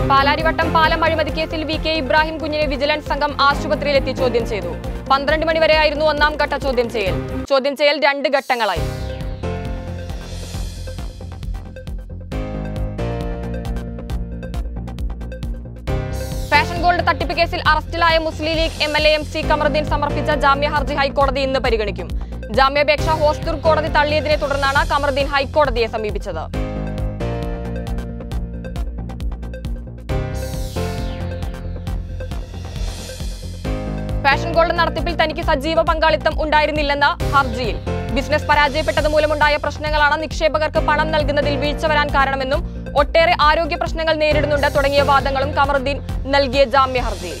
പാലാരിവട്ടം പാലം അഴിമതി കേസിൽ വി കെ ഇബ്രാഹിം കുഞ്ഞിനെ വിജിലൻസ് സംഘം ആശുപത്രിയിലെത്തി ചോദ്യം ചെയ്തു പന്ത്രണ്ട് മണിവരെയായിരുന്നു ഒന്നാം ഘട്ട ചോദ്യം ചെയ്യൽ ചോദ്യം ചെയ്യൽ രണ്ട് ഘട്ടങ്ങളായി ഫാഷൻ ഗോൾഡ് തട്ടിപ്പ് കേസിൽ അറസ്റ്റിലായ Muslim League M L A M C Kamaruddin സമർപ്പിച്ച ജാമ്യ ഹർജി ഹൈക്കോടതി ഇന്ന് പരിഗണിക്കും ജാമ്യാപേക്ഷ ഹോസ്ദുർ കോടതി തള്ളിയതിനെ തുടർന്നാണ് കമറുദ്ദീൻ ഹൈക്കോടതിയെ സമീപിച്ചത് ഫാഷൻ ഗോൾഡ് നടത്തിപ്പിൽ തനിക്ക് സജീവ പങ്കാളിത്തം ഉണ്ടായിരുന്നില്ലെന്ന ഹർജിയിൽ ബിസിനസ് പരാജയപ്പെട്ടത് മൂലമുണ്ടായ പ്രശ്നങ്ങളാണ് നിക്ഷേപകർക്ക് പണം നൽകുന്നതിൽ വീഴ്ച വരാൻ കാരണമെന്നും ഒട്ടേറെ ആരോഗ്യ പ്രശ്നങ്ങൾ നേരിടുന്നുണ്ട് തുടങ്ങിയ വാദങ്ങളും കമറുദ്ദീൻ നൽകിയ ജാമ്യ ഹർജിയിൽ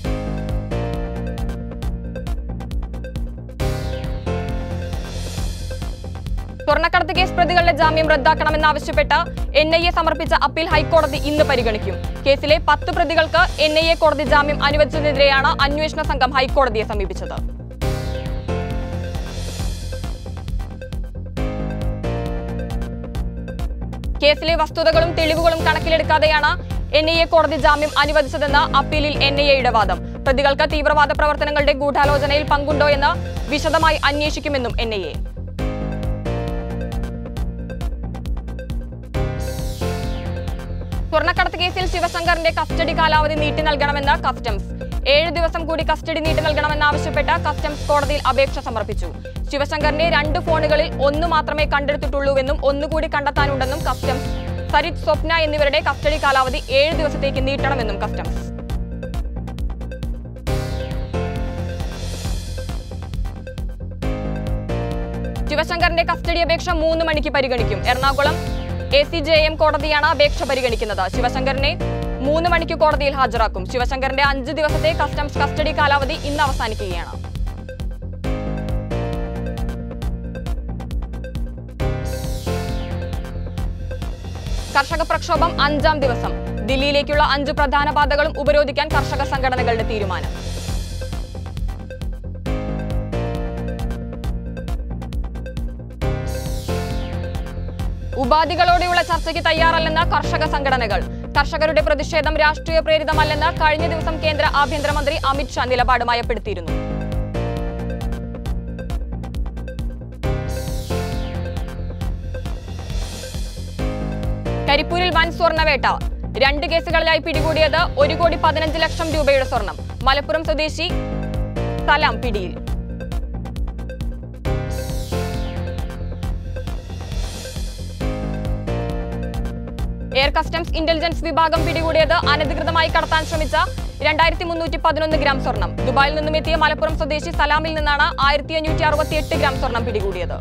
സ്വർണ്ണക്കടത്ത് കേസ് പ്രതികളുടെ ജാമ്യം റദ്ദാക്കണമെന്നാവശ്യപ്പെട്ട് എൻ ഐ എ സമർപ്പിച്ച അപ്പീൽ ഹൈക്കോടതി ഇന്ന് പരിഗണിക്കും കേസിലെ പത്ത് പ്രതികൾക്ക് എൻ ഐ എ കോടതി ജാമ്യം അനുവദിച്ചതിനെതിരെയാണ് അന്വേഷണ സംഘം ഹൈക്കോടതിയെ സമീപിച്ചത് കേസിലെ വസ്തുതകളും തെളിവുകളും കണക്കിലെടുക്കാതെയാണ് എൻ ഐ എ കോടതി ജാമ്യം അനുവദിച്ചതെന്ന അപ്പീലിൽ എൻ ഐ എയുടെ വാദം പ്രതികൾക്ക് തീവ്രവാദ പ്രവർത്തനങ്ങളുടെ ഗൂഢാലോചനയിൽ പങ്കുണ്ടോ എന്ന് വിശദമായി അന്വേഷിക്കുമെന്നും എൻ ഐ എ സ്വർണ്ണക്കടത്ത് കേസിൽ ശിവശങ്കറിന്റെ കസ്റ്റഡി കാലാവധി നീട്ടി നൽകണമെന്ന് കസ്റ്റംസ് ഏഴ് ദിവസം കൂടി കസ്റ്റഡി നീട്ടി നൽകണമെന്നാവശ്യപ്പെട്ട് കസ്റ്റംസ് കോടതിയിൽ അപേക്ഷ സമർപ്പിച്ചു ശിവശങ്കറിന്റെ രണ്ട് ഫോണുകളിൽ ഒന്ന് മാത്രമേ കണ്ടെടുത്തിട്ടുള്ളൂവെന്നും ഒന്നുകൂടി കണ്ടെത്താനുണ്ടെന്നും കസ്റ്റംസ് സരിത് സ്വപ്ന എന്നിവരുടെ കസ്റ്റഡി കാലാവധി ഏഴ് ദിവസത്തേക്ക് നീട്ടണമെന്നും കസ്റ്റംസ് ശിവശങ്കറിന്റെ കസ്റ്റഡി അപേക്ഷ മൂന്ന് മണിക്ക് പരിഗണിക്കും Ernakulam A C J M കോടതിയാണ് അപേക്ഷ പരിഗണിക്കുന്നത് ശിവശങ്കറിനെ മൂന്ന് മണിക്ക് കോടതിയിൽ ഹാജരാക്കും ശിവശങ്കറിന്റെ അഞ്ച് ദിവസത്തെ കസ്റ്റംസ് കസ്റ്റഡി കാലാവധി ഇന്ന് അവസാനിക്കുകയാണ് കർഷക പ്രക്ഷോഭം അഞ്ചാം ദിവസം ദില്ലിയിലേക്കുള്ള അഞ്ച് പ്രധാന പാതകളും ഉപരോധിക്കാൻ കർഷക സംഘടനകളുടെ തീരുമാനം ഉപാധികളോടെയുള്ള ചർച്ചയ്ക്ക് തയ്യാറല്ലെന്ന് കർഷക സംഘടനകൾ കർഷകരുടെ പ്രതിഷേധം രാഷ്ട്രീയ പ്രേരിതമല്ലെന്ന് കഴിഞ്ഞ ദിവസം കേന്ദ്ര ആഭ്യന്തരമന്ത്രി അമിത്ഷാ നിലപാട് മയപ്പെടുത്തിയിരുന്നു കരിപ്പൂരിൽ വൻ സ്വർണ്ണവേട്ട രണ്ട് കേസുകളിലായി പിടികൂടിയത് ഒരു കോടി പതിനഞ്ച് ലക്ഷം രൂപയുടെ സ്വർണം മലപ്പുറം സ്വദേശി സലാം പിടിയിൽ എയർ കസ്റ്റംസ് ഇന്റലിജൻസ് വിഭാഗം പിടികൂടിയത് അനധികൃതമായി കടത്താൻ ശ്രമിച്ച രണ്ടായിരത്തി മുന്നൂറ്റി പതിനൊന്ന് ഗ്രാം സ്വർണം ദുബായിൽ നിന്നും എത്തിയ മലപ്പുറം സ്വദേശി സലാമിൽ നിന്നാണ് ആയിരത്തി അഞ്ഞൂറ്റി അറുപത്തി എട്ട് ഗ്രാം സ്വർണം പിടികൂടിയത്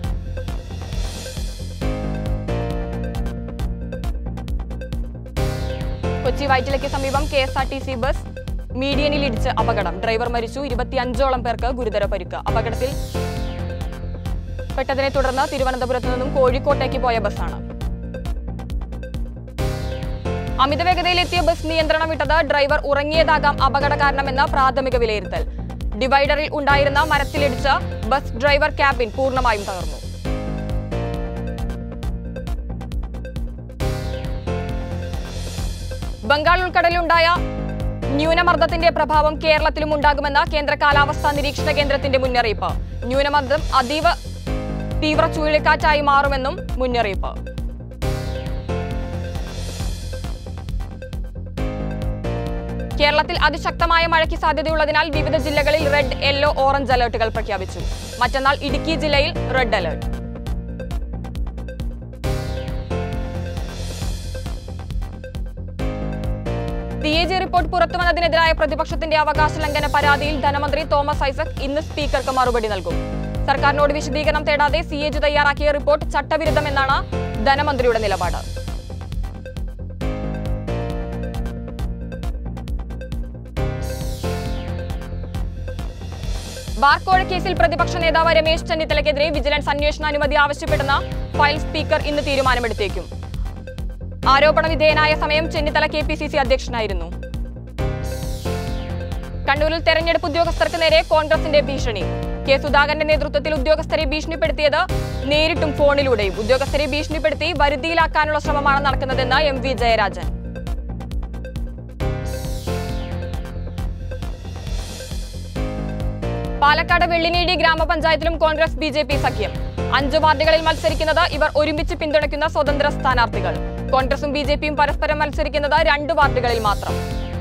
കൊച്ചി വൈറ്റിലയ്ക്ക് സമീപം K S R T C bus മീഡിയനിൽ ഇടിച്ച് അപകടം ഡ്രൈവർ മരിച്ചു ഇരുപത്തിയഞ്ചോളം പേർക്ക് ഗുരുതര പരിക്ക് അപകടത്തിൽ പെട്ടതിനെ തുടർന്ന് തിരുവനന്തപുരത്ത് നിന്നും കോഴിക്കോട്ടേക്ക് പോയ ബസ്സാണ് അമിത വേഗതയിലെത്തിയ ബസ് നിയന്ത്രണം വിട്ടത് ഡ്രൈവർ ഉറങ്ങിയതാകാം അപകട കാരണമെന്ന പ്രാഥമിക വിലയിരുത്തൽ ഡിവൈഡറിൽ ഉണ്ടായിരുന്ന മരത്തിലിടിച്ച് ബസ് ഡ്രൈവർ ക്യാബിൻ പൂർണ്ണമായും തകർന്നു ബംഗാൾ ഉൾക്കടലിലുണ്ടായ ന്യൂനമർദ്ദത്തിന്റെ പ്രഭാവം കേരളത്തിലും ഉണ്ടാകുമെന്ന് കേന്ദ്ര കാലാവസ്ഥാ നിരീക്ഷണ കേന്ദ്രത്തിന്റെ മുന്നറിയിപ്പ് ന്യൂനമർദ്ദം അതീവ തീവ്ര ചുഴലിക്കാറ്റായി മാറുമെന്നും മുന്നറിയിപ്പ് കേരളത്തിൽ അതിശക്തമായ മഴയ്ക്ക് സാധ്യതയുള്ളതിനാൽ വിവിധ ജില്ലകളിൽ റെഡ് യെല്ലോ ഓറഞ്ച് അലർട്ടുകൾ പ്രഖ്യാപിച്ചു മറ്റന്നാൾ ഇടുക്കി ജില്ലയിൽ red alert C A G report പുറത്തുവന്നതിനെതിരായ പ്രതിപക്ഷത്തിന്റെ അവകാശ ലംഘന പരാതിയിൽ ധനമന്ത്രി തോമസ് ഐസക് ഇന്ന് സ്പീക്കർക്ക് മറുപടി നൽകും സർക്കാരിനോട് വിശദീകരണം തേടാതെ സി എ ജി തയ്യാറാക്കിയ റിപ്പോർട്ട് ചട്ടവിരുദ്ധമെന്നാണ് ധനമന്ത്രിയുടെ നിലപാട് ബാർക്കോഴ കേസിൽ പ്രതിപക്ഷ നേതാവ് രമേശ് ചെന്നിത്തലയ്ക്കെതിരെ വിജിലൻസ് അന്വേഷണ അനുമതി ആവശ്യപ്പെടുന്ന ഫയൽ സ്പീക്കർ ഇന്ന് തീരുമാനമെടുത്തേക്കും ആരോപണ വിധേയനായ സമയം Chennithala K P C C അധ്യക്ഷനായിരുന്നു കണ്ണൂരിൽ തെരഞ്ഞെടുപ്പ് ഉദ്യോഗസ്ഥർക്ക് നേരെ കോൺഗ്രസിന്റെ ഭീഷണി കെ സുധാകരന്റെ നേതൃത്വത്തിൽ ഉദ്യോഗസ്ഥരെ ഭീഷണിപ്പെടുത്തിയത് നേരിട്ടും ഫോണിലൂടെയും ഉദ്യോഗസ്ഥരെ ഭീഷണിപ്പെടുത്തി വരുതിയിലാക്കാനുള്ള ശ്രമമാണ് നടക്കുന്നതെന്ന് എം വി ജയരാജൻ പാലക്കാട് വെള്ളിനീടി ഗ്രാമപഞ്ചായത്തിലും കോൺഗ്രസ് ബി ജെ പി സഖ്യം അഞ്ച് വാർഡുകളിൽ മത്സരിക്കുന്നത് ഇവർ ഒരുമിച്ച് പിന്തുണയ്ക്കുന്ന സ്വതന്ത്ര സ്ഥാനാർത്ഥികൾ കോൺഗ്രസും ബി ജെ പിയും പരസ്പരം മത്സരിക്കുന്നത് രണ്ട് വാർഡുകളിൽ മാത്രം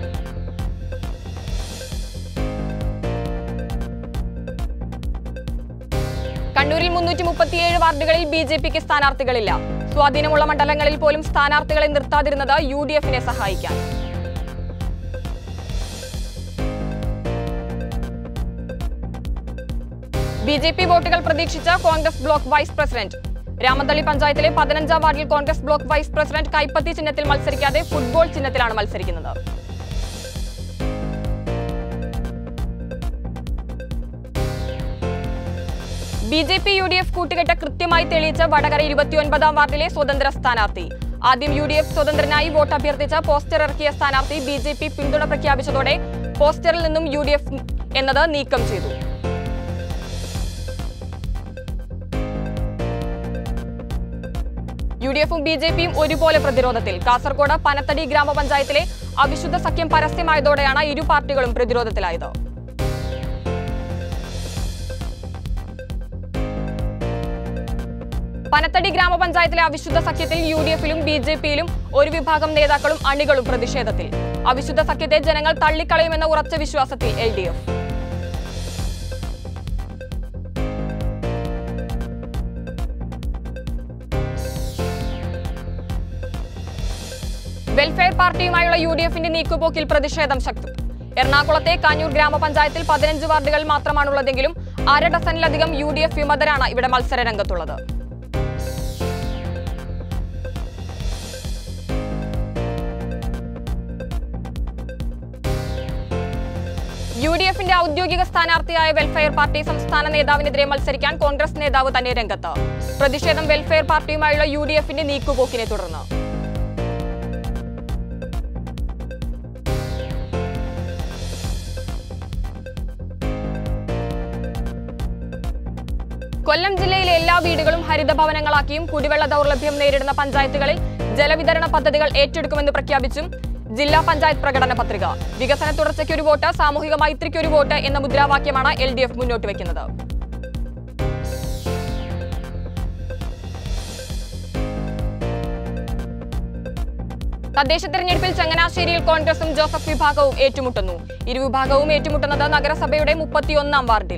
കണ്ണൂരിൽ മുന്നൂറ്റി മുപ്പത്തിയേഴ് വാർഡുകളിൽ ബി ജെ പിക്ക് സ്ഥാനാർത്ഥികളില്ല സ്വാധീനമുള്ള മണ്ഡലങ്ങളിൽ പോലും സ്ഥാനാർത്ഥികളെ നിർത്താതിരുന്നത് യു ഡി എഫിനെ സഹായിക്കാൻ ബി ജെ പി വോട്ടുകൾ പ്രതീക്ഷിച്ച Congress block vice president Ramathalli പഞ്ചായത്തിലെ പതിനഞ്ചാം വാർഡിൽ കോൺഗ്രസ് ബ്ലോക്ക് വൈസ് പ്രസിഡന്റ് കൈപ്പത്തി ചിഹ്നത്തിൽ മത്സരിക്കാതെ ഫുട്ബോൾ ചിഹ്നത്തിലാണ് മത്സരിക്കുന്നത് B J P U D F കൂട്ടുകെട്ട് കൃത്യമായി തെളിയിച്ച വടകര ഇരുപത്തിയൊൻപതാം വാർഡിലെ സ്വതന്ത്ര സ്ഥാനാർത്ഥി ആദ്യം യു ഡി എഫ് സ്വതന്ത്രനായി വോട്ട് അഭ്യർത്ഥിച്ച പോസ്റ്റർ ഇറക്കിയ സ്ഥാനാർത്ഥി ബി ജെ പി പിന്തുണ പ്രഖ്യാപിച്ചതോടെ പോസ്റ്ററിൽ നിന്നും യു ഡി എഫ് എന്നത് നീക്കം ചെയ്തു യു ഡി എഫും ബി ജെ പിയും ഒരുപോലെ പ്രതിരോധത്തിൽ കാസർഗോഡ് പനത്തടി ഗ്രാമപഞ്ചായത്തിലെ അവിശുദ്ധ സഖ്യം പരസ്യമായതോടെയാണ് ഇരു പാർട്ടികളും പ്രതിരോധത്തിലായത് പനത്തടി ഗ്രാമപഞ്ചായത്തിലെ അവിശുദ്ധ സഖ്യത്തിൽ യു ഡി എഫിലും ബി ജെ പിയിലും ഒരു വിഭാഗം നേതാക്കളും അണികളും പ്രതിഷേധത്തിൽ അവിശുദ്ധ സഖ്യത്തെ ജനങ്ങൾ തള്ളിക്കളയുമെന്ന ഉറച്ച വിശ്വാസത്തിൽ എൽ ഡി എഫ് വെൽഫെയർ പാർട്ടിയുമായുള്ള യു ഡി എഫിന്റെ നീക്കുപോക്കിൽ പ്രതിഷേധം ശക്തം എറണാകുളത്തെ കാഞ്ഞൂർ ഗ്രാമപഞ്ചായത്തിൽ പതിനഞ്ച് വാർഡുകൾ മാത്രമാണുള്ളതെങ്കിലും അര ഡസനിലധികം യു ഡി എഫ് വിമതരാണ് ഇവിടെ മത്സര രംഗത്തുള്ളത് യു ഡി എഫിന്റെ ഔദ്യോഗിക സ്ഥാനാർത്ഥിയായ വെൽഫെയർ പാർട്ടി സംസ്ഥാന നേതാവിനെതിരെ മത്സരിക്കാൻ കോൺഗ്രസ് നേതാവ് തന്നെ രംഗത്ത് പ്രതിഷേധം വെൽഫെയർ പാർട്ടിയുമായുള്ള യു ഡി എഫിന്റെ നീക്കുപോക്കിനെ തുടർന്ന് കൊല്ലം ജില്ലയിലെ എല്ലാ വീടുകളും ഹരിതഭവനങ്ങളാക്കിയും കുടിവെള്ള ദൗർലഭ്യം നേരിടുന്ന പഞ്ചായത്തുകളിൽ ജലവിതരണ പദ്ധതികൾ ഏറ്റെടുക്കുമെന്ന് പ്രഖ്യാപിച്ചും ജില്ലാ പഞ്ചായത്ത് പ്രകടന പത്രിക വികസന തുടർച്ചയ്ക്ക് ഒരു വോട്ട് സാമൂഹിക മൈത്രിക്ക് ഒരു വോട്ട് എന്ന മുദ്രാവാക്യമാണ് എൽ ഡി എഫ് മുന്നോട്ട് വയ്ക്കുന്നത് തദ്ദേശ തെരഞ്ഞെടുപ്പിൽ ചങ്ങനാശ്ശേരിയിൽ കോൺഗ്രസും ജോസഫ് വിഭാഗവും ഏറ്റുമുട്ടുന്നു ഇരുവിഭാഗവും ഏറ്റുമുട്ടുന്നത് നഗരസഭയുടെ മുപ്പത്തിയൊന്നാം വാർഡിൽ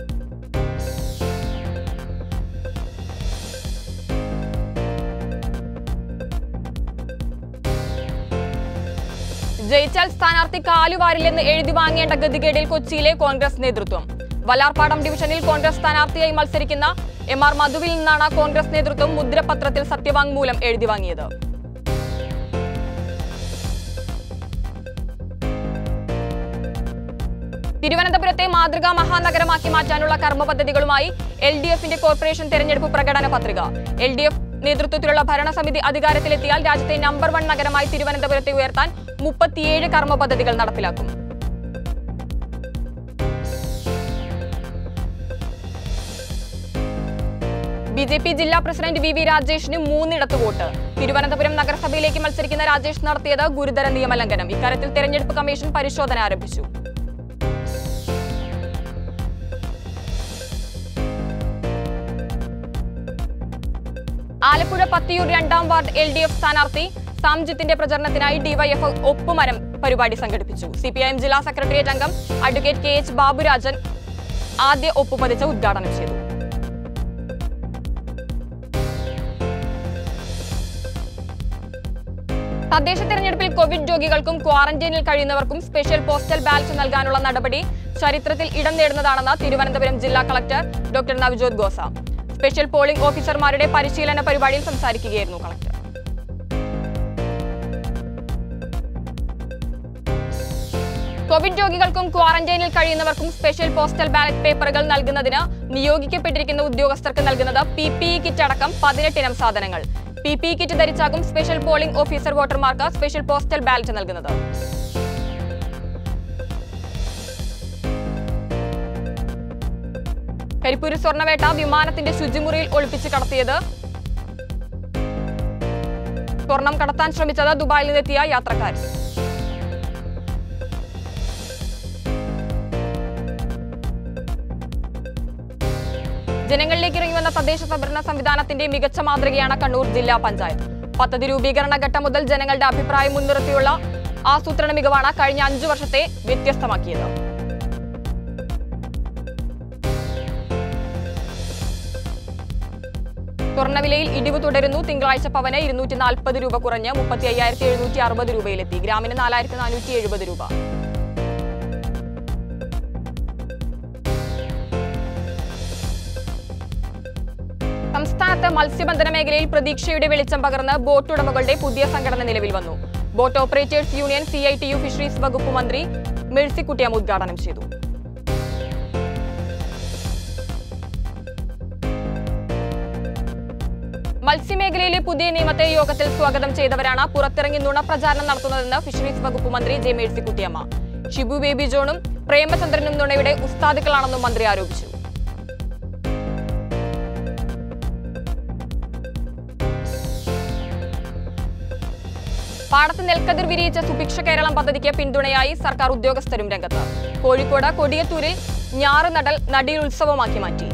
ജയിച്ചാൽ സ്ഥാനാർത്ഥി കാലുവാരില്ലെന്ന് എഴുതി വാങ്ങേണ്ട ഗതികേടിൽ കൊച്ചിയിലെ കോൺഗ്രസ് നേതൃത്വം വലാർപാടം ഡിവിഷനിൽ കോൺഗ്രസ് സ്ഥാനാർത്ഥിയായി മത്സരിക്കുന്ന എം ആർ മധുവിൽ നിന്നാണ് കോൺഗ്രസ് നേതൃത്വം മുദ്രപത്രത്തിൽ സത്യവാങ്മൂലം എഴുതി വാങ്ങിയത് തിരുവനന്തപുരത്തെ മാതൃകാ മഹാനഗരമാക്കി മാറ്റാനുള്ള കർമ്മ പദ്ധതികളുമായി എൽ ഡി എഫിന്റെ കോർപ്പറേഷൻ തെരഞ്ഞെടുപ്പ് പ്രകടന പത്രിക എൽ ഡി എഫ് നേതൃത്വത്തിലുള്ള ഭരണസമിതി അധികാരത്തിലെത്തിയാൽ രാജ്യത്തെ നമ്പർ വൺ നഗരമായി തിരുവനന്തപുരത്തെ ഉയർത്താൻ മുപ്പത്തിയേഴ് കർമ്മ പദ്ധതികൾ നടപ്പിലാക്കും ബി ജെ പി ജില്ലാ പ്രസിഡന്റ് വി വി രാജേഷിന് മൂന്നിടത്ത് വോട്ട് തിരുവനന്തപുരം നഗരസഭയിലേക്ക് മത്സരിക്കുന്ന രാജേഷ് നടത്തിയത് ഗുരുതര നിയമലംഘനം ഇക്കാര്യത്തിൽ തെരഞ്ഞെടുപ്പ് കമ്മീഷൻ പരിശോധന ആരംഭിച്ചു ആലപ്പുഴ പത്തിയൂർ രണ്ടാം വാർഡ് എൽ ഡി എഫ് സ്ഥാനാർത്ഥി സാംജിത്തിന്റെ പ്രചരണത്തിനായി ഡിവൈഎഫ് ഒപ്പുമരം പരിപാടി സംഘടിപ്പിച്ചു സി പി ഐ എം ജില്ലാ സെക്രട്ടേറിയറ്റ് അംഗം അഡ്വക്കേറ്റ് കെ എച്ച് ബാബുരാജൻ ആദ്യ ഒപ്പുപതിച്ച് ഉദ്ഘാടനം ചെയ്തു തദ്ദേശ തെരഞ്ഞെടുപ്പിൽ കോവിഡ് രോഗികൾക്കും ക്വാറന്റൈനിൽ കഴിയുന്നവർക്കും സ്പെഷ്യൽ പോസ്റ്റൽ ബാലറ്റ് നൽകാനുള്ള നടപടി ചരിത്രത്തിൽ ഇടം നേടുന്നതാണെന്ന് തിരുവനന്തപുരം ജില്ലാ collector doctor Navjot Khosa special polling ഓഫീസർമാരുടെ പരിശീലന പരിപാടിയിൽ സംസാരിക്കുകയായിരുന്നു കളക്ടർ കോവിഡ് രോഗികൾക്കും ക്വാറന്റൈനിൽ കഴിയുന്നവർക്കും സ്പെഷ്യൽ പോസ്റ്റൽ ബാലറ്റ് പേപ്പറുകൾ നൽകുന്നതിന് നിയോഗിക്കപ്പെട്ടിരിക്കുന്ന ഉദ്യോഗസ്ഥർക്ക് നൽകുന്നത് പി പി ഇ കിറ്റ് അടക്കം പതിനെട്ടിനം സാധനങ്ങൾ പി പി ഇ കിറ്റ് ധരിച്ചാകും സ്പെഷ്യൽ പോളിംഗ് ഓഫീസർ വോട്ടർമാർക്ക് സ്പെഷ്യൽ പോസ്റ്റൽ ബാലറ്റ് നൽകുന്നത് കരിപ്പൂര് സ്വർണ്ണവേട്ട വിമാനത്തിന്റെ ശുചിമുറിയിൽ ഒളിപ്പിച്ച് കടത്തിയത് സ്വർണം കടത്താൻ ശ്രമിച്ചത് ദുബായിൽ നിന്നെത്തിയ യാത്രക്കാർ ജനങ്ങളിലേക്ക് ഇറങ്ങി വന്ന തദ്ദേശ സ്വയംഭരണ സംവിധാനത്തിന്റെ മികച്ച മാതൃകയാണ് കണ്ണൂർ ജില്ലാ പഞ്ചായത്ത് പദ്ധതി രൂപീകരണ ഘട്ടം മുതൽ ജനങ്ങളുടെ അഭിപ്രായം മുൻനിർത്തിയുള്ള ആസൂത്രണ മികവാണ് കഴിഞ്ഞ അഞ്ചു വർഷത്തെ വ്യത്യസ്തമാക്കിയത് സ്വർണ്ണവിലയിൽ ഇടിവ് തുടരുന്നു തിങ്കളാഴ്ച പവന് ഇരുന്നൂറ്റി നാൽപ്പത് രൂപ കുറഞ്ഞ് മുപ്പത്തി അയ്യായിരത്തി എഴുന്നൂറ്റി അറുപത് രൂപയിലെത്തി ഗ്രാമിന് നാലായിരത്തി നാനൂറ്റി എഴുപത് രൂപ സംസ്ഥാനത്ത് മത്സ്യബന്ധന മേഖലയിൽ പ്രതീക്ഷയുടെ വെളിച്ചം പകർന്ന് ബോട്ട് ഉടമകളുടെ പുതിയ സംഘടന നിലവിൽ വന്നു boat operators union C I T U fisheries വകുപ്പ് മന്ത്രി മെഴ്സിക്കുട്ടിയം ഉദ്ഘാടനം ചെയ്തു മത്സ്യമേഖലയിലെ പുതിയ നിയമത്തെ യോഗത്തിൽ സ്വാഗതം ചെയ്തവരാണ് പുറത്തിറങ്ങി നുണപ്രചാരണം നടത്തുന്നതെന്ന് ഫിഷറീസ് വകുപ്പ് മന്ത്രി ജെ മേഴ്സിക്കുട്ടിയമ്മ ഷിബു ബേബി ജോണും പ്രേമചന്ദ്രനും നുണയുടെ ഉസ്താദുക്കളാണെന്നും മന്ത്രി ആരോപിച്ചു പാടത്ത് നെൽക്കതിർ വിരിയിച്ച സുഭിക്ഷ കേരളം പദ്ധതിക്ക് പിന്തുണയായി സർക്കാർ ഉദ്യോഗസ്ഥരും രംഗത്ത് കോഴിക്കോട് കൊടിയത്തൂരിൽ ഞാറ് നടൽ നടിയിൽ ഉത്സവമാക്കി മാറ്റി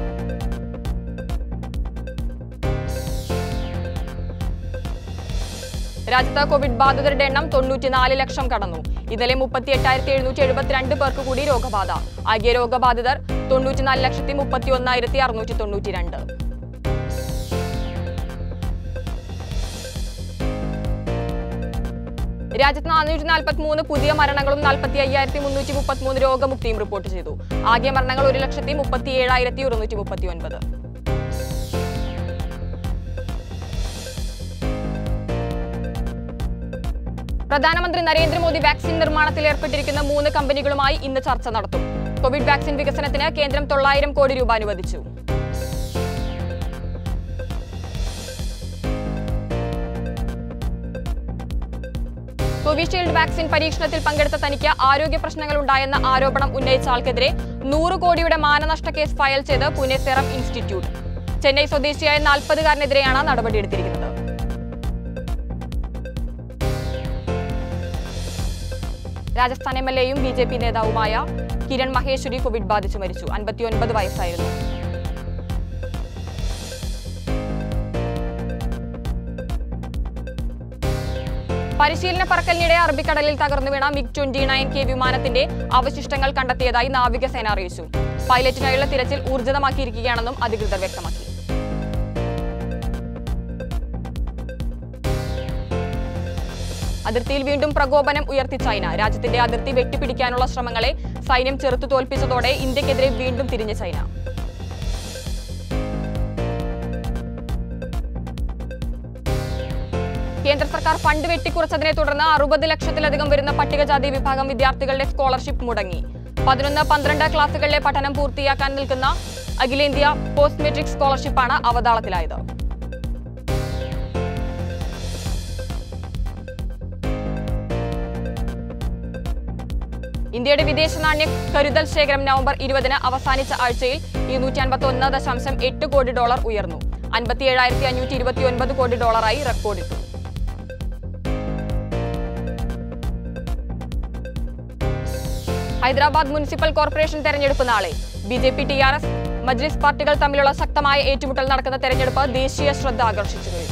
രാജ്യത്ത് കോവിഡ് ബാധിതരുടെ എണ്ണം തൊണ്ണൂറ്റിനാല് ലക്ഷം കടന്നു ഇന്നലെ മുപ്പത്തി എട്ടായിരത്തി എഴുന്നൂറ്റി എഴുപത്തിരണ്ട് പേർക്ക് കൂടി രോഗബാധ ആകെ രോഗബാധിതർ തൊണ്ണൂറ്റിനാല് ലക്ഷത്തി മുപ്പത്തി ഒന്നായിരത്തി അറുന്നൂറ്റി തൊണ്ണൂറ്റിരണ്ട് രാജ്യത്ത് നാനൂറ്റി നാൽപ്പത്തി മൂന്ന് പുതിയ മരണങ്ങളും നാൽപ്പത്തി അയ്യായിരത്തി മുന്നൂറ്റി മുപ്പത്തി മൂന്ന് രോഗമുക്തിയും റിപ്പോർട്ട് ചെയ്തു ആകെ മരണങ്ങൾ ഒരു ലക്ഷത്തി മുപ്പത്തി ഏഴായിരത്തി ഒരുന്നൂറ്റി മുപ്പത്തി ഒൻപത് പ്രധാനമന്ത്രി നരേന്ദ്രമോദി വാക്സിൻ നിർമ്മാണത്തിൽ ഏർപ്പെട്ടിരിക്കുന്ന മൂന്ന് കമ്പനികളുമായി ഇന്ന് ചർച്ച നടത്തും കോവിഡ് വാക്സിൻ വികസനത്തിന് കേന്ദ്രം തൊള്ളായിരം കോടി രൂപ അനുവദിച്ചു കോവിഷീൽഡ് വാക്സിൻ പരീക്ഷണത്തിൽ പങ്കെടുത്ത തനിക്ക് ആരോഗ്യ പ്രശ്നങ്ങൾ ഉണ്ടായെന്ന ആരോപണം ഉന്നയിച്ച ആൾക്കെതിരെ നൂറ് കോടിയുടെ മാനനഷ്ട കേസ് ഫയൽ ചെയ്ത് പുനെ സെറം ഇൻസ്റ്റിറ്റ്യൂട്ട് ചെന്നൈ സ്വദേശിയായ നാൽപ്പതുകാരനെതിരെയാണ് നടപടിയെടുത്തിരിക്കുന്നത് രാജസ്ഥാൻ എം എൽ എയും ബി ജെ പി നേതാവുമായ കിരൺ മഹേശ്വരി കോവിഡ് ബാധിച്ചു മരിച്ചു അൻപത്തിയൊൻപത് വയസ്സായിരുന്നു പരിശീലന പറക്കലിനിടെ അറബിക്കടലിൽ തകർന്നു വീണ മിഗ് ട്വന്റി നയൻ കെ വിമാനത്തിന്റെ അവശിഷ്ടങ്ങൾ കണ്ടെത്തിയതായി നാവികസേന അറിയിച്ചു പൈലറ്റിനായുള്ള തിരച്ചിൽ ഊർജിതമാക്കിയിരിക്കുകയാണെന്നും അധികൃതർ വ്യക്തമാക്കി അതിർത്തിയിൽ വീണ്ടും പ്രകോപനം ഉയർത്തി ചൈന രാജ്യത്തിന്റെ അതിർത്തി വെട്ടിപ്പിടിക്കാനുള്ള ശ്രമങ്ങളെ സൈന്യം ചെറുത്തു തോൽപ്പിച്ചതോടെ ഇന്ത്യക്കെതിരെ വീണ്ടും തിരിഞ്ഞ് ചൈന കേന്ദ്ര സർക്കാർ ഫണ്ട് വെട്ടിക്കുറച്ചതിനെ തുടർന്ന് അറുപത് ലക്ഷത്തിലധികം വരുന്ന പട്ടികജാതി വിഭാഗം വിദ്യാർത്ഥികളുടെ സ്കോളർഷിപ്പ് മുടങ്ങി പതിനൊന്ന് പന്ത്രണ്ട് ക്ലാസുകളിലെ പഠനം പൂർത്തിയാക്കാൻ നിൽക്കുന്ന അഖിലേന്ത്യാ പോസ്റ്റ് മെട്രിക് സ്കോളർഷിപ്പാണ് അവതാളത്തിലായത് ഇന്ത്യയുടെ വിദേശ നാണ്യ കരുതൽ ശേഖരം നവംബർ ഇരുപതിന് അവസാനിച്ച ആഴ്ചയിൽ ഇരുന്നൂറ്റി അൻപത്തി ഒന്ന് ദശാംശം എട്ട് കോടി ഡോളർ ഉയർന്നു അൻപത്തി ഏഴായിരത്തി അഞ്ഞൂറ്റി ഇരുപത്തി ഒൻപത് കോടി ഡോളറായി റെക്കോർഡിട്ടു ഹൈദരാബാദ് മുനിസിപ്പൽ കോർപ്പറേഷൻ തെരഞ്ഞെടുപ്പ് നാളെ B J P T R S Majlis പാർട്ടികൾ തമ്മിലുള്ള ശക്തമായ ഏറ്റുമുട്ടൽ നടക്കുന്ന തെരഞ്ഞെടുപ്പ് ദേശീയ ശ്രദ്ധ ആകർഷിച്ചു കഴിഞ്ഞു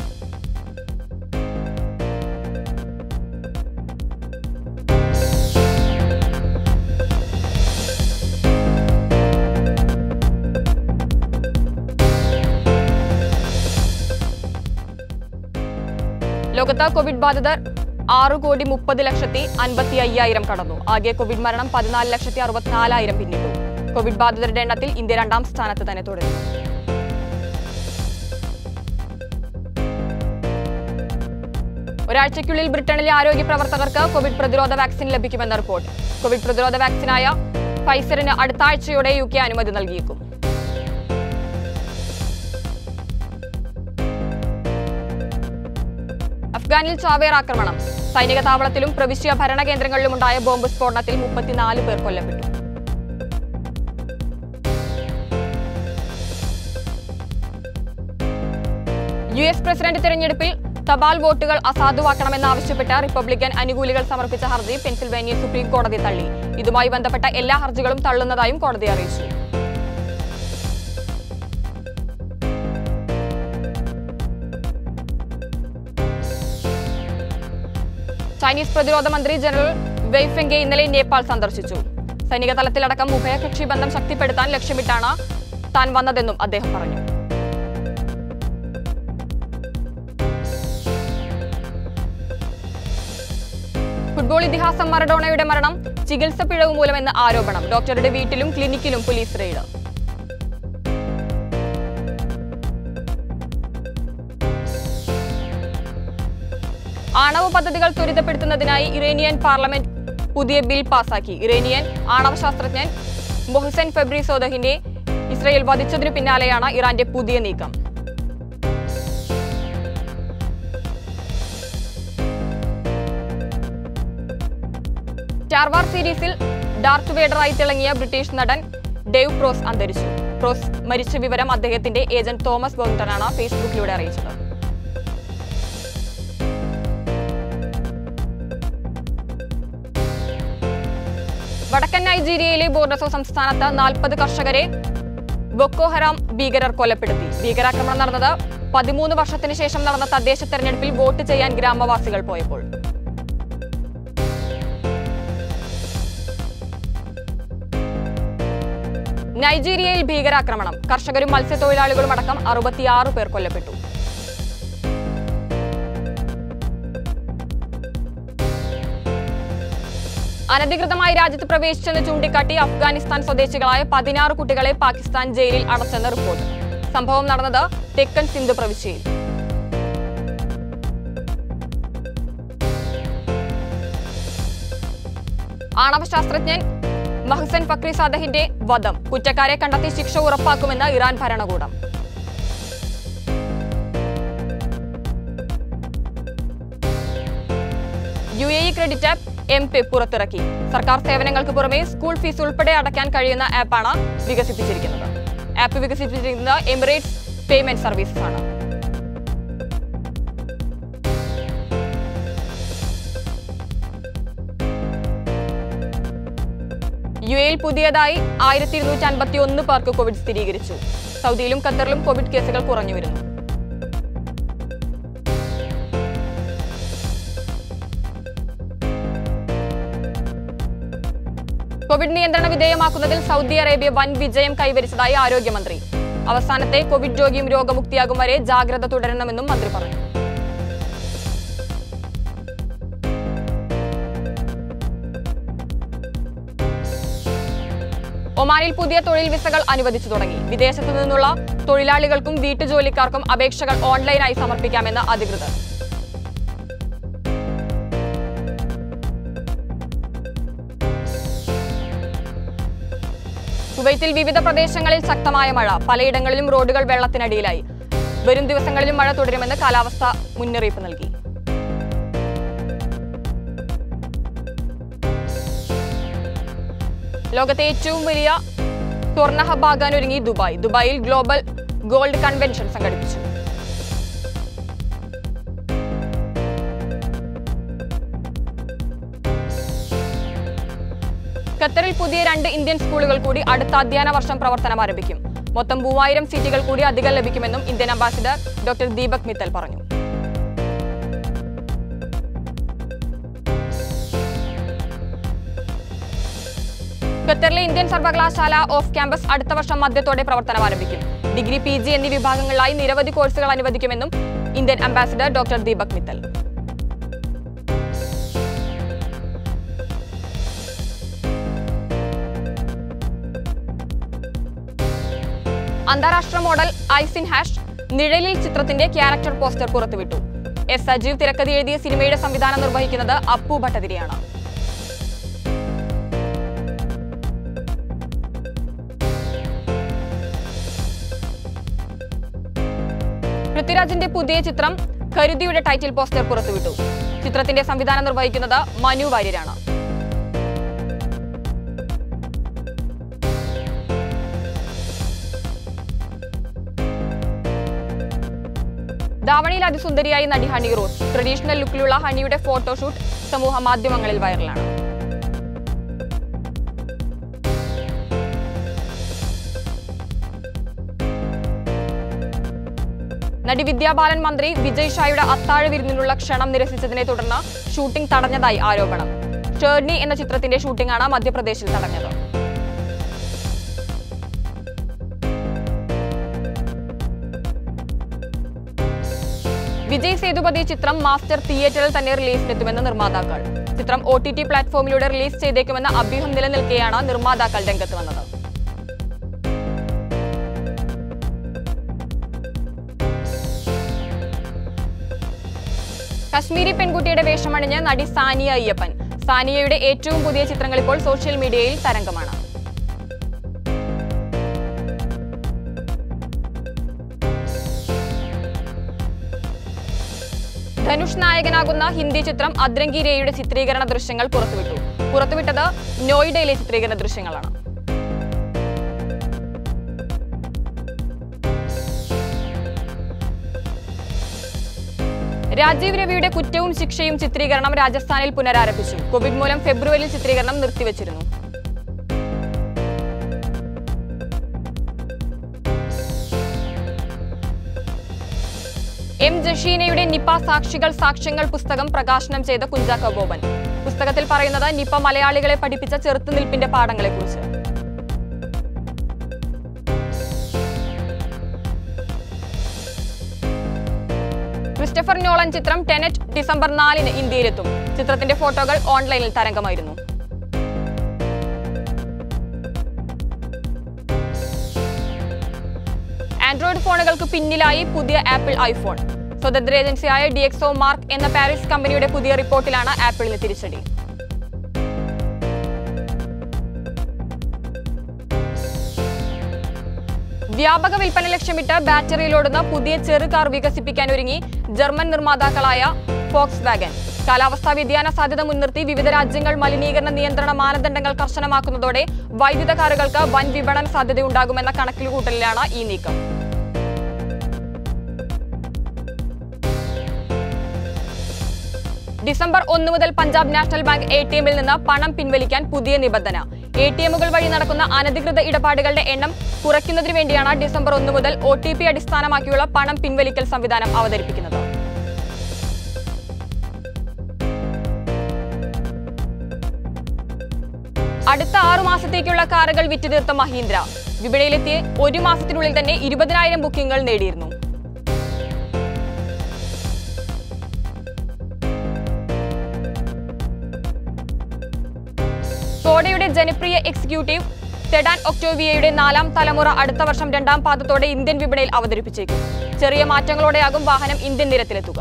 ലോകത്ത് കോവിഡ് ബാധിതർ ആറ് കോടി മുപ്പത് ലക്ഷത്തി അൻപത്തി അയ്യായിരം കടന്നു ആകെ കോവിഡ് മരണം പതിനാല് ലക്ഷത്തി അറുപത്തിനാലായിരം പിന്നിട്ടു കോവിഡ് ബാധിതരുടെ എണ്ണത്തിൽ ഇന്ത്യ രണ്ടാം സ്ഥാനത്ത് തന്നെ തുടരുന്നു ഒരാഴ്ചയ്ക്കുള്ളിൽ ബ്രിട്ടനിലെ ആരോഗ്യ പ്രവർത്തകർക്ക് കോവിഡ് പ്രതിരോധ വാക്സിൻ ലഭിക്കുമെന്ന റിപ്പോർട്ട് കോവിഡ് പ്രതിരോധ വാക്സിനായ ഫൈസറിന് അടുത്ത ആഴ്ചയോടെ യു കെ അനുമതി നൽകിയേക്കും അഫ്ഗാനിൽ ചാവേർ ആക്രമണം സൈനിക താവളത്തിലും പ്രവിശ്യ ഭരണ കേന്ദ്രങ്ങളിലുമുണ്ടായ ബോംബ് സ്ഫോടനത്തിൽ മുപ്പത്തിനാല് പേർ കൊല്ലപ്പെട്ടു യു എസ് പ്രസിഡന്റ് തെരഞ്ഞെടുപ്പിൽ തപാൽ വോട്ടുകൾ അസാധുവാക്കണമെന്നാവശ്യപ്പെട്ട് റിപ്പബ്ലിക്കൻ അനുകൂലികൾ സമർപ്പിച്ച ഹർജി പെൻസിൽവേനിയ സുപ്രീം കോടതി തള്ളി ഇതുമായി ബന്ധപ്പെട്ട എല്ലാ ഹർജികളും തള്ളുന്നതായും കോടതി അറിയിച്ചു ചൈനീസ് പ്രതിരോധ മന്ത്രി ജനറൽ വെയ്ഫെങ്കെ ഇന്നലെ നേപ്പാൾ സന്ദർശിച്ചു സൈനിക തലത്തിലടക്കം ഉഭയകക്ഷി ബന്ധം ശക്തിപ്പെടുത്താൻ ലക്ഷ്യമിട്ടാണ് താൻ വന്നതെന്നും അദ്ദേഹം പറഞ്ഞു ഫുട്ബോൾ ഇതിഹാസം മറഡോണയുടെ മരണം ചികിത്സ പിഴവ് മൂലമെന്ന് ആരോപണം ഡോക്ടറുടെ വീട്ടിലും ക്ലിനിക്കിലും പോലീസ് റെയ്ഡ് ആണവ പദ്ധതികൾ ത്വരിതപ്പെടുത്തുന്നതിനായി ഇറാനിയൻ പാർലമെന്റ് പുതിയ ബിൽ പാസാക്കി ഇറാനിയൻ ആണവ ശാസ്ത്രജ്ഞൻ മൊഹ്സൻ ഫെബ്രി സോദഹിനെ ഇസ്രയേൽ വധിച്ചതിനു പിന്നാലെയാണ് ഇറാന്റെ പുതിയ നീക്കം സ്റ്റാർവാർ സീരീസിൽ ഡാർത്ത് വേഡറായി തിളങ്ങിയ ബ്രിട്ടീഷ് നടൻ ഡേവ് ക്രോസ് അന്തരിച്ചു ക്രോസ് മരിച്ച വിവരം അദ്ദേഹത്തിന്റെ ഏജന്റ് തോമസ് ബോങ്ടനാണ് ഫേസ്ബുക്കിലൂടെ അറിയിച്ചത് വടക്കൻ നൈജീരിയയിലെ ബോർഡസോ സംസ്ഥാനത്ത് നാൽപ്പത് കർഷകരെ ബൊക്കോ ഹറാം ഭീകരർ കൊലപ്പെടുത്തി ഭീകരാക്രമണം നടന്നത് പതിമൂന്ന് വർഷത്തിന് ശേഷം നടന്ന തദ്ദേശ തെരഞ്ഞെടുപ്പിൽ വോട്ട് ചെയ്യാൻ ഗ്രാമവാസികൾ പോയപ്പോൾ നൈജീരിയയിൽ ഭീകരാക്രമണം കർഷകരും മത്സ്യത്തൊഴിലാളികളും അടക്കം അറുപത്തിയാറ് പേർ കൊല്ലപ്പെട്ടു അനധികൃതമായി രാജ്യത്ത് പ്രവേശിച്ചെന്ന് ചൂണ്ടിക്കാട്ടി അഫ്ഗാനിസ്ഥാൻ സ്വദേശികളായ പതിനാറ് കുട്ടികളെ പാകിസ്ഥാൻ ജയിലിൽ അടച്ചെന്ന് റിപ്പോർട്ട് സംഭവം നടന്നത് തെക്കൻ സിന്ധു പ്രവിശ്യയിൽ ആണവശാസ്ത്രജ്ഞൻ മഹ്സൻ ഫക്രി സാദഹിന്റെ വധം കുറ്റക്കാരെ കണ്ടെത്തി ശിക്ഷ ഉറപ്പാക്കുമെന്ന് ഇറാൻ ഭരണകൂടം U A E credit app M Pay പുറത്തിറക്കി സർക്കാർ സേവനങ്ങൾക്ക് പുറമെ സ്കൂൾ ഫീസ് ഉൾപ്പെടെ അടയ്ക്കാൻ കഴിയുന്ന ആപ്പാണ് വികസിപ്പിച്ചിരിക്കുന്നത് ആപ്പ് വികസിപ്പിച്ചിരിക്കുന്നത് എമിറേറ്റ്സ് പേയ്മെന്റ് സർവീസസ് ആണ് യു എയിൽ പുതിയതായി ആയിരത്തി ഇരുന്നൂറ്റി അൻപത്തി ഒന്ന് പേർക്ക് കോവിഡ് സ്ഥിരീകരിച്ചു സൗദിയിലും ഖത്തറിലും കോവിഡ് കേസുകൾ കുറഞ്ഞു വരുന്നു കോവിഡ് നിയന്ത്രണ വിധേയമാക്കുന്നതിൽ സൗദി അറേബ്യ വൻ വിജയം കൈവരിച്ചതായി ആരോഗ്യമന്ത്രി അവസാനത്തെ കോവിഡ് രോഗിയും രോഗമുക്തിയാകും വരെ ജാഗ്രത തുടരണമെന്നും മന്ത്രി പറഞ്ഞു ഒമാനിൽ പുതിയ തൊഴിൽ വിസകൾ അനുവദിച്ചു തുടങ്ങി വിദേശത്തു നിന്നുള്ള തൊഴിലാളികൾക്കും വീട്ടുജോലിക്കാർക്കും അപേക്ഷകൾ ഓൺലൈനായി സമർപ്പിക്കാമെന്ന് അധികൃതർ കുവൈത്തിൽ വിവിധ പ്രദേശങ്ങളിൽ ശക്തമായ മഴ പലയിടങ്ങളിലും റോഡുകൾ വെള്ളത്തിനടിയിലായി വരും ദിവസങ്ങളിലും മഴ തുടരുമെന്ന് കാലാവസ്ഥ മുന്നറിയിപ്പ് നൽകി ലോകത്തെ ഏറ്റവും വലിയ സ്വർണ്ണ ഹബ്ബാകാനൊരുങ്ങി ദുബായ് ദുബായിൽ ഗ്ലോബൽ ഗോൾഡ് കൺവെൻഷൻ സംഘടിപ്പിച്ചു ഖത്തറിൽ പുതിയ രണ്ട് ഇന്ത്യൻ സ്കൂളുകൾ കൂടി അടുത്ത അധ്യയന വർഷം പ്രവർത്തനം ആരംഭിക്കും മൊത്തം മൂവായിരം സീറ്റുകൾ കൂടി അധികം ലഭിക്കുമെന്നും Indian ambassador doctor Deepak Mittal പറഞ്ഞു ഖത്തറിലെ ഇന്ത്യൻ സർവകലാശാല ഓഫ് ക്യാമ്പസ് അടുത്ത വർഷം മധ്യത്തോടെ പ്രവർത്തനം ആരംഭിക്കും ഡിഗ്രി പി ജി എന്നീ വിഭാഗങ്ങളിലായി നിരവധി കോഴ്സുകൾ അനുവദിക്കുമെന്നും Indian ambassador doctor Deepak Mittal അന്താരാഷ്ട്ര മോഡൽ ഐസിൻ ഹാഷ് നിഴലിൽ ചിത്രത്തിന്റെ ക്യാരക്ടർ പോസ്റ്റർ പുറത്തുവിട്ടു എസ് സജീവ് തിരക്കഥ എഴുതിയ സിനിമയുടെ സംവിധാനം നിർവഹിക്കുന്നത് അപ്പു ഭട്ടതിരിയാണ് പൃഥ്വിരാജിന്റെ പുതിയ ചിത്രം കരുതിയുടെ ടൈറ്റിൽ പോസ്റ്റർ പുറത്തുവിട്ടു ചിത്രത്തിന്റെ സംവിധാനം നിർവഹിക്കുന്നത് മനു വാര്യരാണ് ധാവണിയിൽ അതിസുന്ദരിയായി നടി ഹണി റോസ് ട്രഡീഷണൽ ലുക്കിലുള്ള ഹണിയുടെ ഫോട്ടോഷൂട്ട് സമൂഹ മാധ്യമങ്ങളിൽ വൈറലാണ് നടി വിദ്യാബാലൻ മന്ത്രി വിജയ് ഷായുടെ അത്താഴ വിരുന്നിനുള്ള ക്ഷണം നിരസിച്ചതിനെ തുടർന്ന് ഷൂട്ടിംഗ് തടഞ്ഞതായി ആരോപണം ഷേർണി എന്ന ചിത്രത്തിന്റെ ഷൂട്ടിംഗാണ് മധ്യപ്രദേശിൽ തടഞ്ഞത് വിജയ് സേതുപതി ചിത്രം മാസ്റ്റർ തിയേറ്ററിൽ തന്നെ റിലീസിനെത്തുമെന്ന് നിർമ്മാതാക്കൾ ചിത്രം ഒ ടി ടി പ്ലാറ്റ്ഫോമിലൂടെ റിലീസ് ചെയ്തേക്കുമെന്ന അഭ്യൂഹം നിലനിൽക്കെയാണ് നിർമ്മാതാക്കൾ രംഗത്ത് വന്നത് കശ്മീരി പെൺകുട്ടിയുടെ വേഷമണിഞ്ഞ് നടി സാനിയ അയ്യപ്പൻ സാനിയയുടെ ഏറ്റവും പുതിയ ചിത്രങ്ങൾ ഇപ്പോൾ സോഷ്യൽ മീഡിയയിൽ തരംഗമാണ് ധനുഷ് നായകനാകുന്ന ഹിന്ദി ചിത്രം അദ്രംഗി രേയുടെ ചിത്രീകരണ ദൃശ്യങ്ങൾ പുറത്തുവിട്ടു പുറത്തുവിട്ടത് നോയിഡയിലെ ചിത്രീകരണ ദൃശ്യങ്ങളാണ് രാജീവ് രവിയുടെ കുറ്റവും ശിക്ഷയും ചിത്രീകരണം രാജസ്ഥാനിൽ പുനരാരംഭിച്ചു കോവിഡ് മൂലം ഫെബ്രുവരിയിൽ ചിത്രീകരണം നിർത്തിവച്ചിരുന്നു എം ജഷീനയുടെ നിപ സാക്ഷികൾ സാക്ഷ്യങ്ങൾ പുസ്തകം പ്രകാശനം ചെയ്ത കുഞ്ചാക്കോ ബോബൻ പുസ്തകത്തിൽ പറയുന്നത് നിപ മലയാളികളെ പഠിപ്പിച്ച ചെറുത്തുനിൽപ്പിന്റെ പാഠങ്ങളെക്കുറിച്ച് ക്രിസ്റ്റഫർ നോളൻ ചിത്രം ടെനറ്റ് ഡിസംബർ നാലിന് ഇന്ത്യയിലെത്തും ചിത്രത്തിന്റെ ഫോട്ടോകൾ ഓൺലൈനിൽ തരംഗമായിരുന്നു ആൻഡ്രോയിഡ് ഫോണുകൾക്ക് പിന്നിലായി പുതിയ ആപ്പിൾ ഐഫോൺ സ്വതന്ത്ര ഏജൻസിയായ ഡിഎക്സോ മാർക്ക് എന്ന പാരീസ് കമ്പനിയുടെ പുതിയ റിപ്പോർട്ടിലാണ് ആപ്പിളിന് തിരിച്ചടി വ്യാപക വിൽപ്പന ലക്ഷ്യമിട്ട് ബാറ്ററിയിലോടുന്ന പുതിയ ചെറു കാർ വികസിപ്പിക്കാൻ ഒരുങ്ങി ജർമ്മൻ നിർമ്മാതാക്കളായ ഫോക്സ് വാഗൻ കാലാവസ്ഥാ വ്യതിയാന സാധ്യത മുൻനിർത്തി വിവിധ രാജ്യങ്ങൾ മലിനീകരണ നിയന്ത്രണ മാനദണ്ഡങ്ങൾ കർശനമാക്കുന്നതോടെ വൈദ്യുത കാറുകൾക്ക് വൻ വിപണന സാധ്യതയുണ്ടാകുമെന്ന കണക്കിൽകൂട്ടലിലാണ് ഈ നീക്കം ഡിസംബർ ഒന്ന് മുതൽ Punjab National Bank A T എമ്മിൽ നിന്ന് പണം പിൻവലിക്കാൻ പുതിയ നിബന്ധന എ ടി എമ്മുകൾ വഴി നടക്കുന്ന അനധികൃത ഇടപാടുകളുടെ എണ്ണം കുറയ്ക്കുന്നതിന് വേണ്ടിയാണ് ഡിസംബർ ഒന്ന് മുതൽ ഒ ടി പി അടിസ്ഥാനമാക്കിയുള്ള പണം പിൻവലിക്കൽ സംവിധാനം അവതരിപ്പിക്കുന്നത് അടുത്ത ആറു മാസത്തേക്കുള്ള കാറുകൾ വിറ്റുതീർത്ത മഹീന്ദ്ര വിപണിയിലെത്തിയ ഒരു മാസത്തിനുള്ളിൽ തന്നെ ഇരുപതിനായിരം ബുക്കിംഗുകൾ നേടിയിരുന്നു സ്കോഡയുടെ ജനപ്രിയ എക്സിക്യൂട്ടീവ് സെഡാൻ ഒക്ടോവിയയുടെ നാലാം തലമുറ അടുത്ത വർഷം രണ്ടാം പാദത്തോടെ ഇന്ത്യൻ വിപണിയിൽ അവതരിപ്പിച്ചേക്കും ചെറിയ മാറ്റങ്ങളോടെയാകും വാഹനം ഇന്ത്യൻ നിരത്തിലെത്തുക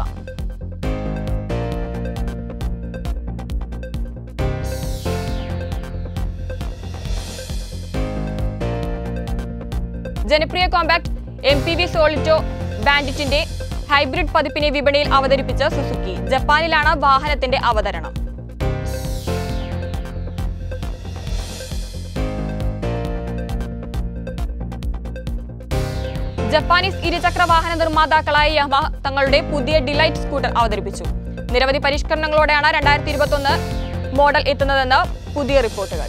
ജനപ്രിയ compact M P V Solio ബാൻഡിറ്റിന്റെ ഹൈബ്രിഡ് പതിപ്പിനെ വിപണിയിൽ അവതരിപ്പിച്ച സുസുക്കി ജപ്പാനിലാണ് വാഹനത്തിന്റെ അവതരണം ജപ്പാനീസ് ഇരുചക്ര വാഹന നിർമ്മാതാക്കളായ യമഹ തങ്ങളുടെ പുതിയ ഡിലൈറ്റ് സ്കൂട്ടർ അവതരിപ്പിച്ചു നിരവധി പരിഷ്കരണങ്ങളോടെയാണ് രണ്ടായിരത്തി ഇരുപത്തൊന്ന് മോഡൽ എത്തുന്നതെന്ന് പുതിയ റിപ്പോർട്ടുകൾ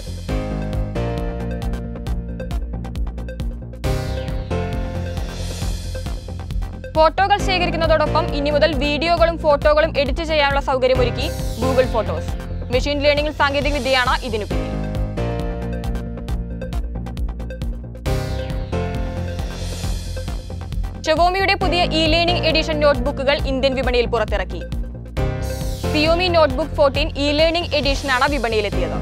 ഫോട്ടോകൾ ശേഖരിക്കുന്നതോടൊപ്പം ഇനി മുതൽ വീഡിയോകളും ഫോട്ടോകളും എഡിറ്റ് ചെയ്യാനുള്ള സൗകര്യമൊരുക്കി ഗൂഗിൾ ഫോട്ടോസ് മെഷീൻ ലേണിംഗ് സാങ്കേതിക വിദ്യയാണ് ഇതിനു പിന്നിൽ ഷെവോമിയുടെ പുതിയ ഇ ലേണിംഗ് എഡിഷൻ നോട്ട്ബുക്കുകൾ ഇന്ത്യൻ വിപണിയിൽ പുറത്തിറക്കി Xiaomi notebook fourteen E learning എഡിഷനാണ് വിപണിയിലെത്തിയത്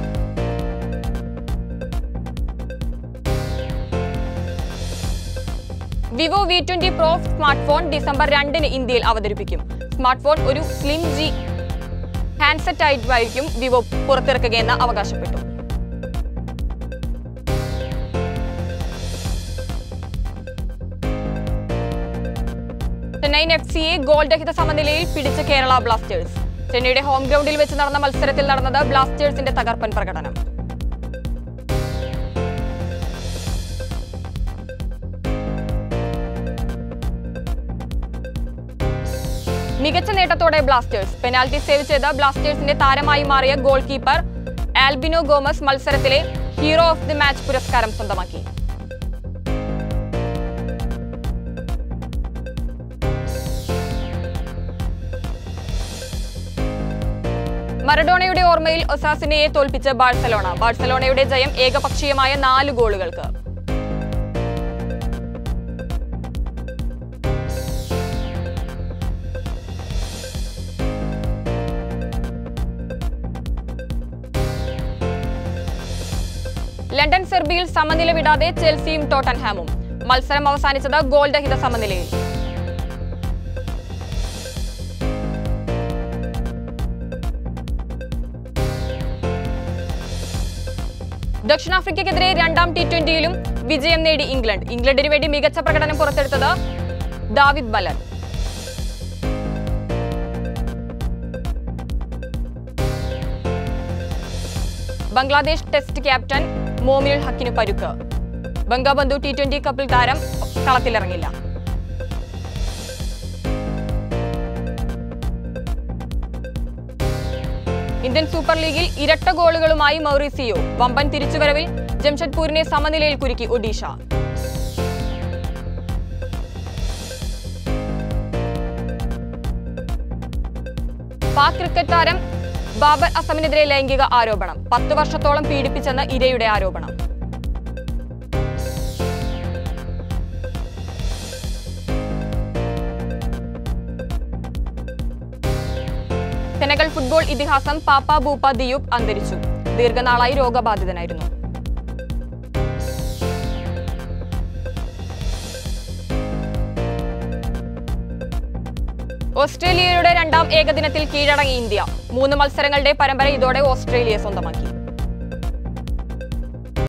Vivo V twenty Pro smart phone December രണ്ടിന് ഇന്ത്യയിൽ അവതരിപ്പിക്കും സ്മാർട്ട് ഫോൺ ഒരു സ്ലിം ജി ഹാൻഡ്സെറ്റ് ആയിട്ടായിരിക്കും വിവോ പുറത്തിറക്കുകയെന്ന് അവകാശപ്പെട്ടു ചെന്നൈയിൻ എഫ് സിയെ ഗോൾ രഹിത സമനിലയിൽ പിടിച്ച കേരള ബ്ലാസ്റ്റേഴ്സ് ചെന്നൈയുടെ ഹോം ഗ്രൗണ്ടിൽ വെച്ച് നടന്ന മത്സരത്തിൽ നടന്നത് ബ്ലാസ്റ്റേഴ്സിന്റെ തകർപ്പൻ പ്രകടനം മികച്ച നേട്ടത്തോടെ ബ്ലാസ്റ്റേഴ്സ് പെനാൽറ്റി സേവ് ചെയ്ത ബ്ലാസ്റ്റേഴ്സിന്റെ താരമായി മാറിയ ഗോൾ കീപ്പർ ആൽബിനോ ഗോമസ് മത്സരത്തിലെ ഹീറോ ഓഫ് ദി മാച്ച് പുരസ്കാരം സ്വന്തമാക്കി മറഡോണയുടെ ഓർമ്മയിൽ ഒസാസിനയെ തോൽപ്പിച്ച് ബാഴ്സലോണ ബാഴ്സലോണയുടെ ജയം ഏകപക്ഷീയമായ നാല് ഗോളുകൾക്ക് ലണ്ടൻ സെർബിയിൽ സമനില വിടാതെ ചെൽസിയും ടോട്ടൻഹാമും മത്സരം അവസാനിച്ചത് ഗോൾ രഹിത സമനിലയിൽ ദക്ഷിണാഫ്രിക്കയ്ക്കെതിരെ രണ്ടാം ടി ട്വന്റിയിലും വിജയം നേടി ഇംഗ്ലണ്ട് ഇംഗ്ലണ്ടിന് വേണ്ടി മികച്ച പ്രകടനം പുറത്തെടുത്തത് Dawid Malan Bangladesh test captain Mominul ഹക്കിന് പരുക്ക് ബംഗബന്ധു ടി ട്വന്റി കപ്പിൽ താരം കളത്തിലിറങ്ങില്ല ഇന്ത്യൻ സൂപ്പർ ലീഗിൽ ഇരട്ട ഗോളുകളുമായി മൗറീസിയോ വമ്പൻ തിരിച്ചുവരവിൽ ജംഷഡ്പൂരിനെ സമനിലയിൽ കുരുക്കി ഒഡീഷ പാക് ക്രിക്കറ്റ് താരം ബാബർ അസമിനെതിരെ ലൈംഗിക ആരോപണം പത്ത് വർഷത്തോളം പീഡിപ്പിച്ചെന്ന് ഇരയുടെ ആരോപണം സെനഗൽ ഫുട്ബോൾ ഇതിഹാസം പാപ്പ ബൂപ്പ ദിയൂബ് അന്തരിച്ചു ദീർഘനാളായി രോഗബാധിതനായിരുന്നു ഓസ്ട്രേലിയയുടെ രണ്ടാം ഏകദിനത്തിൽ കീഴടങ്ങി ഇന്ത്യ മൂന്ന് മത്സരങ്ങളുടെ പരമ്പര ഇതോടെ ഓസ്ട്രേലിയ സ്വന്തമാക്കി